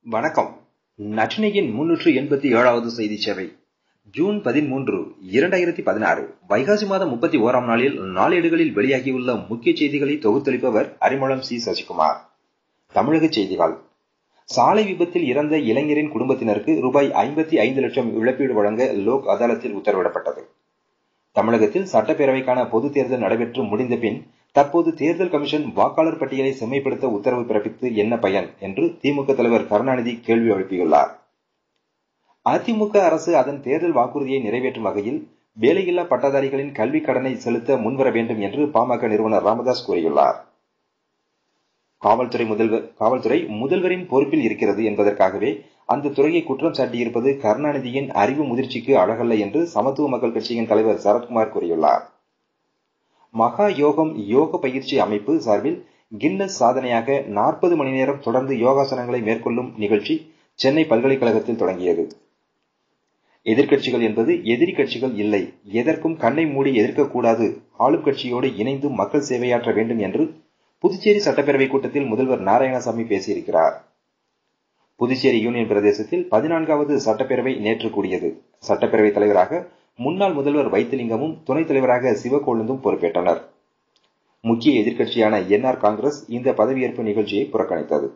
வணக்கம் நற்றினையின் முன்னூற்று எண்பத்தி ஏழாவது செய்தி சேவை ஜூன் பதிமூன்று இரண்டாயிரத்தி பதினாறு வைகாசி மாதம் முப்பத்தி ஓராம் நாளில் நாளேடுகளில் வெளியாகியுள்ள முக்கிய செய்திகளை தொகுத்தளிப்பவர் அரிமளம் சி சசிகுமார் தமிழக செய்திகள் சாலை விபத்தில் இறந்த இளைஞரின் குடும்பத்தினருக்கு ரூபாய் ஐம்பத்தி ஐந்து லட்சம் இழப்பீடு வழங்க லோக் அதாலத்தில் உத்தரவிடப்பட்டது தமிழகத்தில் சட்டப்பேரவைக்கான பொதுத் தேர்தல் நடைபெற்று முடிந்த பின் தற்போது தேர்தல் கமிஷன் வாக்காளர் பட்டியலை செம்மைப்படுத்த உத்தரவு பிறப்பித்து என்ன பயன் என்று திமுக தலைவர் கருணாநிதி கேள்வி எழுப்பியுள்ளார் அதிமுக அரசு அதன் தேர்தல் வாக்குறுதியை நிறைவேற்றும் வகையில் வேலையில்லா பட்டதாரிகளின் கல்விக் கடனை செலுத்த முன்வர வேண்டும் என்று பாமக நிறுவனர் ராமதாஸ் கூறியுள்ளார் காவல்துறை முதல்வர் காவல்துறை முதல்வரின் பொறுப்பில் இருக்கிறது என்பதற்காகவே அந்த துறையை குற்றம் சாட்டியிருப்பது கருணாநிதியின் அறிவு முதிர்ச்சிக்கு அழகல்ல என்று சமத்துவ மக்கள் கட்சியின் தலைவர் சரத்குமார் கூறியுள்ளார் மகா யோகம் யோக பயிற்சி அமைப்பு சார்பில் கின்னஸ் சாதனையாக நாற்பது மணி நேரம் தொடர்ந்து யோகாசனங்களை மேற்கொள்ளும் நிகழ்ச்சி சென்னை பல்கலைக்கழகத்தில் தொடங்கியது எதிர்க்கட்சிகள் என்பது எதிரி கட்சிகள் இல்லை எதற்கும் கண்ணை மூடி எதிர்க்கக்கூடாது ஆளும் கட்சியோடு இணைந்து மக்கள் சேவையாற்ற வேண்டும் என்று புதுச்சேரி சட்டப்பேரவை கூட்டத்தில் முதல்வர் நாராயணசாமி பேசியிருக்கிறார் புதுச்சேரி யூனியன் பிரதேசத்தில் பதினான்காவது சட்டப்பேரவை நேற்று கூடியது சட்டப்பேரவைத் தலைவராக முன்னாள் முதல்வர் வைத்திலிங்கமும் துணைத் தலைவராக சிவக்கொழுந்தும் பொறுப்பேற்றனர் முக்கிய எதிர்க்கட்சியான என்ஆர் காங்கிரஸ் இந்த பதவியேற்பு நிகழ்ச்சியை புறக்கணித்தது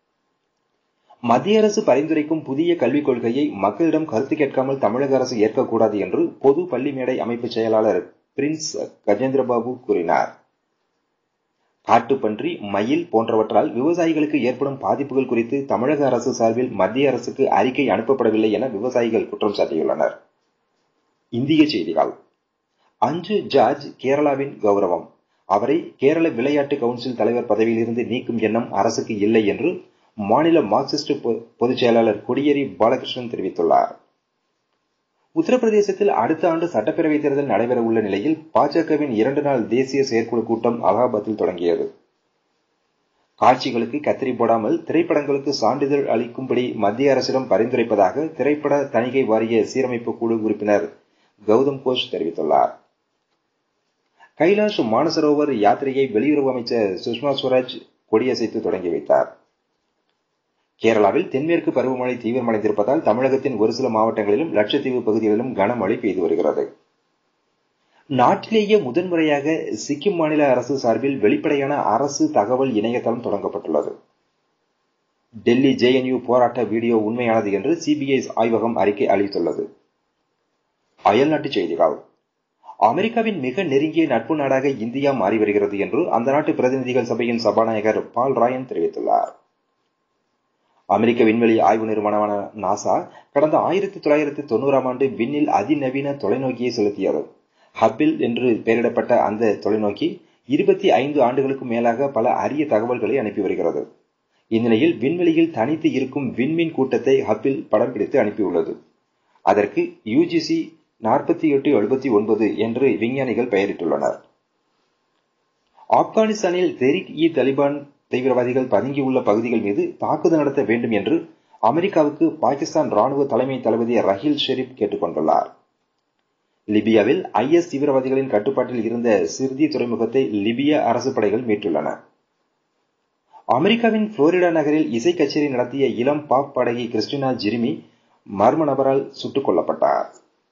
மத்திய அரசு பரிந்துரைக்கும் புதிய கல்விக் கொள்கையை மக்களிடம் கருத்து கேட்காமல் தமிழக அரசு ஏற்கக்கூடாது என்று பொது பள்ளி மேடை அமைப்பு செயலாளர் பிரின்ஸ் கஜேந்திரபாபு கூறினார் காட்டுப்பன்றி மயில் போன்றவற்றால் விவசாயிகளுக்கு ஏற்படும் பாதிப்புகள் குறித்து தமிழக அரசு சார்பில் மத்திய அரசுக்கு அறிக்கை அனுப்பப்படவில்லை என விவசாயிகள் குற்றம் சாட்டியுள்ளனர் இந்திய செய்திகள் அஞ்சு ஜார்ஜ் கேரளாவின் கௌரவம் அவரை கேரள விளையாட்டு கவுன்சில் தலைவர் பதவியிலிருந்து நீக்கும் எண்ணம் அரசுக்கு இல்லை என்று மாநில மார்க்சிஸ்ட் பொதுச் செயலாளர் கொடியேறி பாலகிருஷ்ணன் தெரிவித்துள்ளார் உத்தரப்பிரதேசத்தில் அடுத்த ஆண்டு சட்டப்பேரவைத் தேர்தல் நடைபெற உள்ள நிலையில் பாஜகவின் இரண்டு நாள் தேசிய செயற்குழு கூட்டம் அலகாபாத்தில் தொடங்கியது காட்சிகளுக்கு கத்திரி போடாமல் திரைப்படங்களுக்கு சான்றிதழ் அளிக்கும்படி மத்திய அரசிடம் பரிந்துரைப்பதாக திரைப்பட தணிக்கை வாரிய சீரமைப்பு குழு உறுப்பினர் கௌதம் கோஷ் தெரிவித்துள்ளார் கைலாஷ் மானசரோவர் யாத்திரையை வெளியுறவு அமைச்சர் சுஷ்மா ஸ்வராஜ் கொடியசைத்து தொடங்கி வைத்தார் கேரளாவில் தென்மேற்கு பருவமழை தீவிரமடைந்திருப்பதால் தமிழகத்தின் ஒரு சில மாவட்டங்களிலும் லட்சத்தீவு பகுதிகளிலும் கனமழை பெய்து வருகிறது நாட்டிலேயே முதன்முறையாக சிக்கிம் மாநில அரசு சார்பில் வெளிப்படையான அரசு தகவல் இணையதளம் தொடங்கப்பட்டுள்ளது டெல்லி ஜேஎன்யூ போராட்ட வீடியோ உண்மையானது என்று சிபிஐ ஆய்வகம் அறிக்கை அளித்துள்ளது அயல்நாட்டுச் செய்திகள் அமெரிக்காவின் மிக நெருங்கிய நட்பு நாடாக இந்தியா மாறி வருகிறது என்று அந்த நாட்டு பிரதிநிதிகள் சபையின் சபாநாயகர் பால் ராயன் தெரிவித்துள்ளார் அமெரிக்க விண்வெளி ஆய்வு நிறுவனமான நாசா கடந்த ஆயிரத்தி தொள்ளாயிரத்தி தொண்ணூறாம் ஆண்டு விண்ணில் அதிநவீன தொலைநோக்கியை செலுத்தியது ஹப்பில் என்று பெயரிடப்பட்ட அந்த தொலைநோக்கி இருபத்தி ஐந்து ஆண்டுகளுக்கும் மேலாக பல அரிய தகவல்களை அனுப்பி வருகிறது இந்நிலையில் விண்வெளியில் தனித்து இருக்கும் விண்மீன் கூட்டத்தை ஹப்பில் படம் பிடித்து அனுப்பியுள்ளது அதற்கு யுஜிசி நாற்பத்தி எட்டு எழுபத்தி ஒன்பது என்று விஞ்ஞானிகள் பெயரிட்டுள்ளனர் ஆப்கானிஸ்தானில் தெரிக் இ தலிபான் தீவிரவாதிகள் பதுங்கியுள்ள பகுதிகள் மீது தாக்குதல் நடத்த வேண்டும் என்று அமெரிக்காவுக்கு பாகிஸ்தான் ராணுவ தலைமை தளபதி ரஹீல் ஷெரீப் கேட்டுக் கொண்டுள்ளார் லிபியாவில் ஐஎஸ் தீவிரவாதிகளின் கட்டுப்பாட்டில் இருந்த சிர்தி துறைமுகத்தை லிபிய அரசு படைகள் மீட்டுள்ளன அமெரிக்காவின் புளோரிடா நகரில் இசை கச்சேரி நடத்திய இளம் பாப் பாடகி கிறிஸ்டினா ஜிரிமி மர்ம நபரால் சுட்டுக் கொல்லப்பட்டார்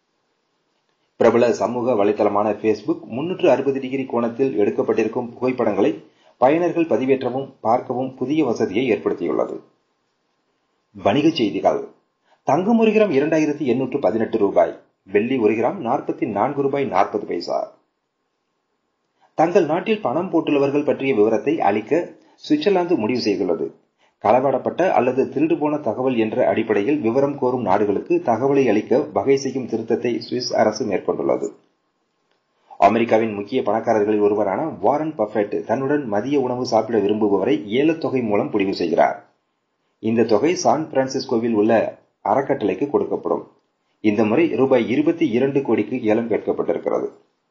பிரபல சமூக வலைதளமான பேஸ்புக் முன்னூற்று அறுபது டிகிரி கோணத்தில் எடுக்கப்பட்டிருக்கும் புகைப்படங்களை பயனர்கள் பதிவேற்றவும் பார்க்கவும் புதிய வசதியை ஏற்படுத்தியுள்ளது வணிகச் செய்திகள் தங்கம் ஒரு கிராம் இரண்டாயிரத்தி எண்ணூற்று பதினெட்டு ரூபாய் வெள்ளி ஒரு கிராம் நாற்பத்தி நான்கு ரூபாய் நாற்பது பைசா தங்கள் நாட்டில் பணம் போட்டுள்ளவர்கள் பற்றிய விவரத்தை அளிக்க சுவிட்சர்லாந்து முடிவு செய்துள்ளது களவாடப்பட்ட அல்லது திருடு போன தகவல் என்ற அடிப்படையில் விவரம் கோரும் நாடுகளுக்கு தகவலை அளிக்க வகை செய்யும் திருத்தத்தை சுவிஸ் அரசு மேற்கொண்டுள்ளது அமெரிக்காவின் முக்கிய பணக்காரர்களில் ஒருவரான வாரன் பஃபெட் தன்னுடன் மதிய உணவு சாப்பிட விரும்புபவரை ஏலத்தொகை மூலம் முடிவு செய்கிறார் இந்த தொகை சான் பிரான்சிஸ்கோவில் உள்ள அறக்கட்டளைக்கு கொடுக்கப்படும் இந்த முறை ரூபாய் இருபத்தி இரண்டு கோடிக்கு ஏலம் கேட்கப்பட்டிருக்கிறது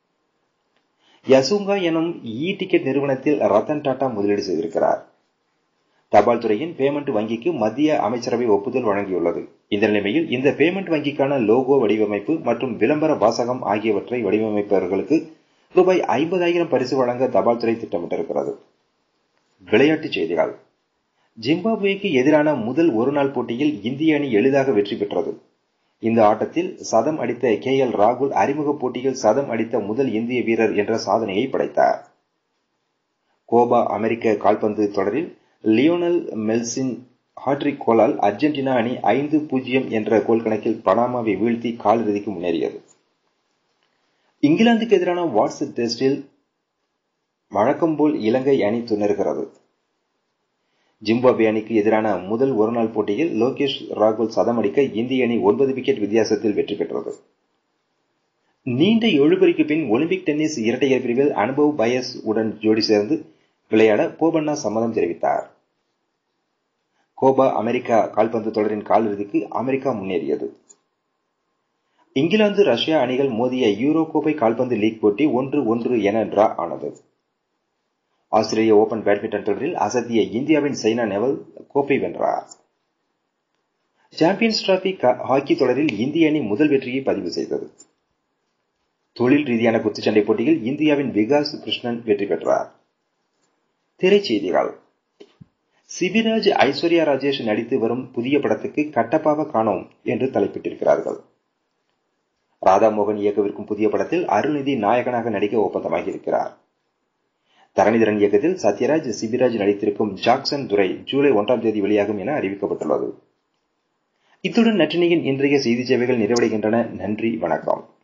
யசுங்கா எனும் இ டிக்கெட் நிறுவனத்தில் ரத்தன் டாடா முதலீடு செய்திருக்கிறார் தபால் துறையின் பேமெண்ட் வங்கிக்கு மத்திய அமைச்சரவை ஒப்புதல் வழங்கியுள்ளது இந்த நிலைமையில் இந்த பேமெண்ட் வங்கிக்கான லோகோ வடிவமைப்பு மற்றும் விளம்பர வாசகம் ஆகியவற்றை வடிவமைப்பவர்களுக்கு ரூபாய் ஐம்பதாயிரம் பரிசு வழங்க தபால் துறை திட்டமிட்டிருக்கிறது விளையாட்டுச் செய்திகள் ஜிம்பாப்வேக்கு எதிரான முதல் ஒருநாள் போட்டியில் இந்திய அணி எளிதாக வெற்றி பெற்றது இந்த ஆட்டத்தில் சதம் அடித்த கே எல் ராகுல் அறிமுக போட்டியில் சதம் அடித்த முதல் இந்திய வீரர் என்ற சாதனையை படைத்தார் கோபா அமெரிக்க கால்பந்து தொடரில் லியோனல் மெல்சின் ஹாட்ரிக் கோலால் அர்ஜென்டினா அணி ஐந்து பூஜ்ஜியம் என்ற கோல் கணக்கில் பனாமாவை வீழ்த்தி காலிறுதிக்கு முன்னேறியது இங்கிலாந்துக்கு எதிரான வாட்ஸ் டெஸ்டில் வழக்கம்போல் இலங்கை அணி துணர்கிறது ஜிம்பாப்வே அணிக்கு எதிரான முதல் ஒருநாள் போட்டியில் லோகேஷ் ராகுல் சதம் அடிக்க இந்திய அணி ஒன்பது விக்கெட் வித்தியாசத்தில் வெற்றி பெற்றது நீண்ட எழுபறிக்கு பின் ஒலிம்பிக் டென்னிஸ் இரட்டையர் பிரிவில் அனுபவ் பயஸ் உடன் ஜோடி சேர்ந்து விளையாட போபண்ணா சம்மதம் தெரிவித்தார் கோபா அமெரிக்கா கால்பந்து தொடரின் காலிறுதிக்கு அமெரிக்கா முன்னேறியது இங்கிலாந்து ரஷ்யா அணிகள் மோதிய யூரோ கோப்பை கால்பந்து லீக் போட்டி ஒன்று ஒன்று என டிரா ஆனது ஆஸ்திரேலிய ஓபன் பேட்மிண்டன் தொடரில் அசத்திய இந்தியாவின் சைனா நெவல் கோப்பை வென்றார் சாம்பியன்ஸ் டிராபி ஹாக்கி தொடரில் இந்திய அணி முதல் வெற்றியை பதிவு செய்தது தொழில் ரீதியான குத்துச்சண்டை போட்டியில் இந்தியாவின் விகாஸ் கிருஷ்ணன் வெற்றி பெற்றார் திரைச்செய்திகள் சிபிராஜ் ஐஸ்வர்யா ராஜேஷ் நடித்து வரும் புதிய படத்துக்கு கட்டப்பாக காணோம் என்று தலைப்பிட்டிருக்கிறார்கள் ராதாமோகன் இயக்கவிருக்கும் புதிய படத்தில் அருள்நிதி நாயகனாக நடிக்க ஒப்பந்தமாகி இருக்கிறார் தரணிதரன் இயக்கத்தில் சத்யராஜ் சிபிராஜ் நடித்திருக்கும் ஜாக்சன் துரை ஜூலை ஒன்றாம் தேதி வெளியாகும் என அறிவிக்கப்பட்டுள்ளது இத்துடன் நற்றினியின் இன்றைய செய்தி சேவைகள் நிறைவடைகின்றன நன்றி வணக்கம்